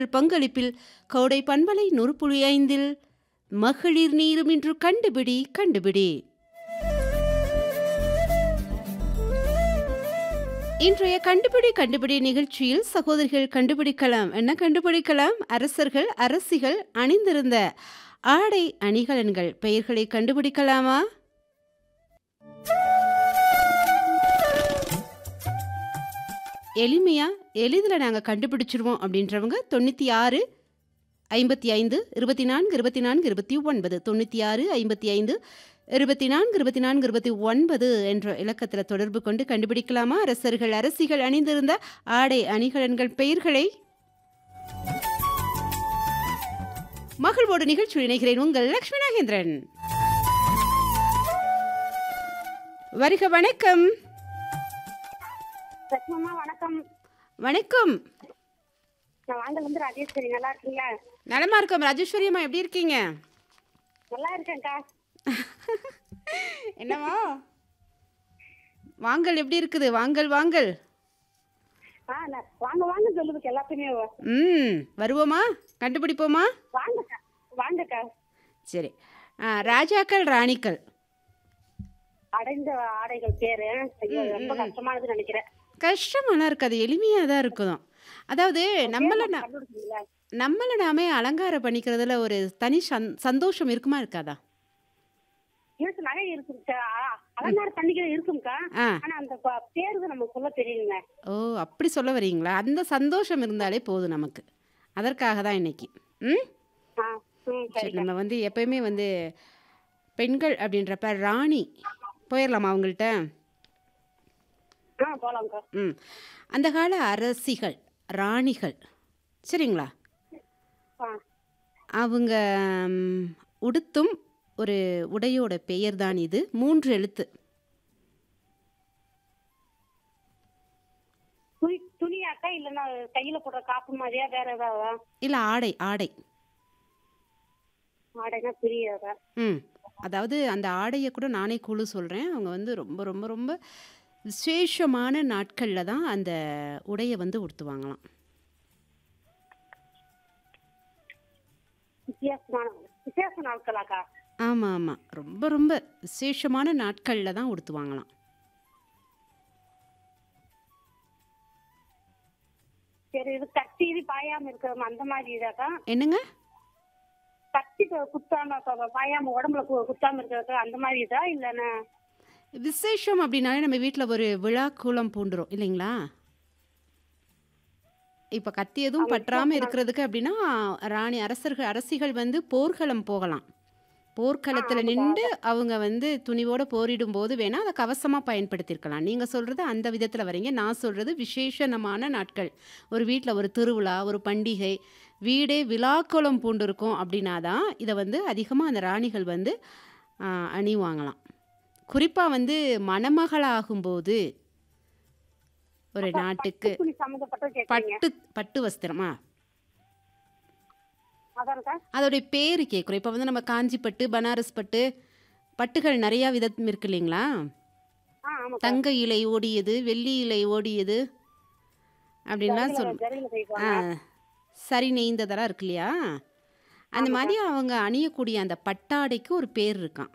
பங்களிப்பில் கோடை பண்பலை நூறு ஐந்தில் மகளிர் நீரும் இன்று கண்டுபிடி கண்டுபிடி இன்றைய கண்டுபிடி கண்டுபிடி நிகழ்ச்சியில் சகோதரிகள் கண்டுபிடிக்கலாம் என்ன கண்டுபிடிக்கலாம் அரசர்கள் அரசிகள் அணிந்திருந்த ஆடை அணிகலன்கள் பெயர்களை கண்டுபிடிக்கலாமா எளிமையா எளிதில் நாங்கள் கண்டுபிடிச்சிருவோம் அப்படின்றவங்க தொண்ணூற்றி ஆறு ஐம்பத்தி ஐந்து இருபத்தி நான்கு இருபத்தி நான்கு இருபத்தி ஒன்பது தொண்ணூற்றி ஆறு ஐம்பத்தி ஐந்து இருபத்தி நான்கு இருபத்தி நான்கு இருபத்தி ஒன்பது என்ற இலக்கத்தில் தொடர்பு கொண்டு கண்டுபிடிக்கலாமா அரசர்கள் அரசிகள் அணிந்திருந்த ஆடை அணிகலன்கள் பெயர்களை மகிழ்வோடு நிகழ்ச்சியில் இணைகிறேன் உங்கள் லக்ஷ்மி நாகேந்திரன் வருக வணக்கம் லட்சுமம்மா வணக்கம் வணக்கம் நான் வாங்கல் வந்து ராஜேஸ்வரி நல்லா இருக்கீங்களா நலமா இருக்கோம் ராஜேஸ்வரி அம்மா எப்படி இருக்கீங்க நல்லா இருக்கேன்க்கா என்னவா வாங்கல் எப்படி இருக்குது வாங்கல் வாங்கல் ஆ நான் வாங்க வாங்க சொல்லுதுக்கு எல்லாத்தையுமே ம் வருவோமா கண்டுபிடிப்போமா வாங்கக்கா வாங்கக்கா சரி ஆ, ராஜாக்கள் ராணிக்கள் அடைந்த ஆடைகள் பேரு ஐயோ ரொம்ப கஷ்டமானது நினைக்கிறேன் கஷ்டமெல்லாம் இருக்காது எளிமையாக தான் இருக்குதும் அதாவது நம்மளை ந- கண்டுபிடிச்சீங்களா நம்மளை நாமே அலங்காரம் பண்ணிக்கிறதுல ஒரு தனி சந் சந்தோஷம் இருக்குமா இருக்காதா இருக்கு நிறைய இருக்குங்கக்கா ஆ, அலங்காரம் பண்ணிக்கிற இருக்கும்க்கா ஆ ஆனா அந்த ப- பேருக்கு நமக்கு சொல்ல தெரியலங்க ஓ அப்படி சொல்ல வரீங்களா அந்த சந்தோஷம் இருந்தாலே போதும் நமக்கு அதற்காக தான் இன்னைக்கு ம் ஆ ம் சரி சரி நம்ம வந்து எப்பயுமே வந்து பெண்கள் அப்படின்றப்ப ராணி போயிடலாமா அவங்கள்ட்ட ஆ போலாம்க்கா ம் அந்த கால அரசிகள் ராணிகள் சரிங்களா ஆ அவங்க ம், உடுத்தும் ஒரு உடையோட பெயர் தான் இது மூன்று எழுத்து துணி துணியாக்கா இல்லைன்னா கையில போடுற காப்பு மாதிரியா வேற ஏதாவது இல்லை ஆடை ஆடை ஆடைனா புரியாதா ம் அதாவது அந்த ஆடையை கூட நானே குழு சொல்கிறேன் அவங்க வந்து ரொம்ப ரொம்ப ரொம்ப விசேஷமான நாட்களில் தான் அந்த உடையை வந்து உடுத்துவாங்களாம் வித்தியாசமான வித்தியாச நாட்களாக்கா ஆமாம் ஆமாம் ரொம்ப ரொம்ப விசேஷமான நாட்களில் தான் உடுத்துவாங்களாம் சரி இது கத்தி இது பாயாம இருக்கிற அந்த மாதிரி இதாக்கா என்னங்க கத்தி ப- குத்தாம ப- பாயாம உடம்புல கு- குத்தாம இருக்கிறது அந்த மாதிரி இதா இல்லைன்னா விசேஷம் அப்படின்னாலே நம்ம வீட்டில் ஒரு விழா கூலம் பூண்டுரும் இல்லைங்களா இப்போ கத்தி எதுவும் பற்றாமல் இருக்கிறதுக்கு அப்படின்னா ராணி அரசர்கள் அரசிகள் வந்து போர்க்களம் போகலாம் போர்க்களத்தில் நின்று அவங்க வந்து துணிவோட போரிடும் போது வேணால் அதை கவசமாக பயன்படுத்தியிருக்கலாம் நீங்கள் சொல்கிறது அந்த விதத்தில் வரீங்க நான் சொல்கிறது விசேஷமான நாட்கள் ஒரு வீட்டில் ஒரு திருவிழா ஒரு பண்டிகை வீடே விழாக்கோலம் பூண்டிருக்கும் அப்படின்னா தான் இதை வந்து அதிகமாக அந்த ராணிகள் வந்து ஆ, அணிவாங்களாம் குறிப்பாக வந்து மணமகளாகும்போது ஒரு நாட்டுக்கு துணி சம்மந்தப்பட்ட கேட்குறீங்க பட்டு பட்டு வஸ்திரமா அதான்க்கா அதோடைய பேர் கேட்குறோம் இப்போ வந்து நம்ம காஞ்சி பட்டு பனாரஸ் பட்டு பட்டுகள் நிறையா விதம் இருக்கு இல்லைங்களா ஆ ஆமாக்கா தங்க இலை ஓடியது வெள்ளி இலை ஓடியது அப்படின்லாம் சொல்லும் ஜரியில ஆ தைப்பாங்க சரி நெய்ந்ததெல்லாம் இருக்கு இல்லையா அந்த மாதிரி அவங்க அணியக்கூடிய அந்த பட்டாடைக்கு ஒரு பேர் இருக்கான்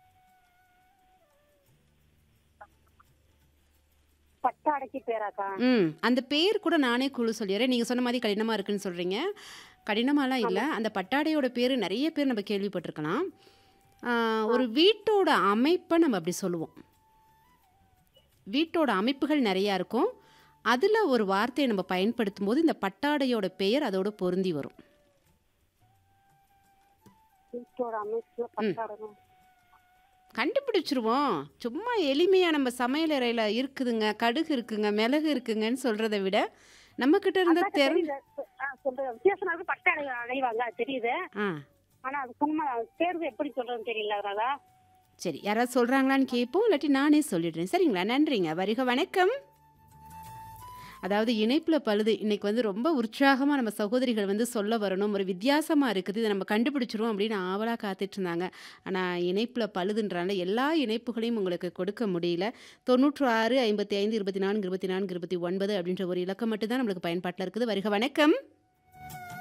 பட்டாடைக்கு பேராக்கா ம் அந்த பேர் கூட நானே குழு சொல்லிடுறேன் நீங்கள் சொன்ன மாதிரி கடினமாக இருக்குன்னு சொல்கிறீங்க கடினமாலாம் இல்லை அந்த பட்டாடையோட பேர் நிறைய பேர் நம்ம கேள்விப்பட்டிருக்கலாம் ஆ, ஒரு வீட்டோட அமைப்பை நம்ம அப்படி சொல்லுவோம் வீட்டோட அமைப்புகள் நிறையா இருக்கும் அதில் ஒரு வார்த்தையை நம்ம பயன்படுத்தும் போது இந்த பட்டாடையோட பெயர் அதோட பொருந்தி வரும் வீட்டோட அமைப்பு பட்டாடணும் கண்டுபிடிச்சிருவோம் சும்மா எளிமையாக நம்ம சமையலறையில் இருக்குதுங்க கடுகு இருக்குங்க மிளகு இருக்குங்கன்னு சொல்கிறத விட நம்மக்கிட்ட இருந்த தெரு சொல்றேன் வித்தியாச நாளுக்கு பட்டாடை அடைவாங்க அது தெரியுது ஆ ஆனா அது சும்மா தேர்வு எப்படி சொல்றதுன்னு தெரியல அதனால சரி யாராவது சொல்கிறாங்களான்னு கேட்போம் இல்லாட்டி நானே சொல்லிடுறேன் சரிங்களா நன்றிங்க வருக வணக்கம் அதாவது இணைப்பில் பழுது இன்னைக்கு வந்து ரொம்ப உற்சாகமாக நம்ம சகோதரிகள் வந்து சொல்ல வரணும் ஒரு வித்தியாசமாக இருக்குது இதை நம்ம கண்டுபிடிச்சிரும் அப்படின்னு ஆவலாக காத்துட்டு இருந்தாங்க ஆனால் இணைப்பில் பழுதுன்றனால எல்லா இணைப்புகளையும் உங்களுக்கு கொடுக்க முடியல தொண்ணூற்று ஆறு ஐம்பத்தி ஐந்து இருபத்தி நான்கு இருபத்தி நான்கு இருபத்தி ஒன்பது அப்படின்ற ஒரு இலக்கம் மட்டும்தான் நம்மளுக்கு பயன்பாட்டில் இருக்குது வருக வணக்கம்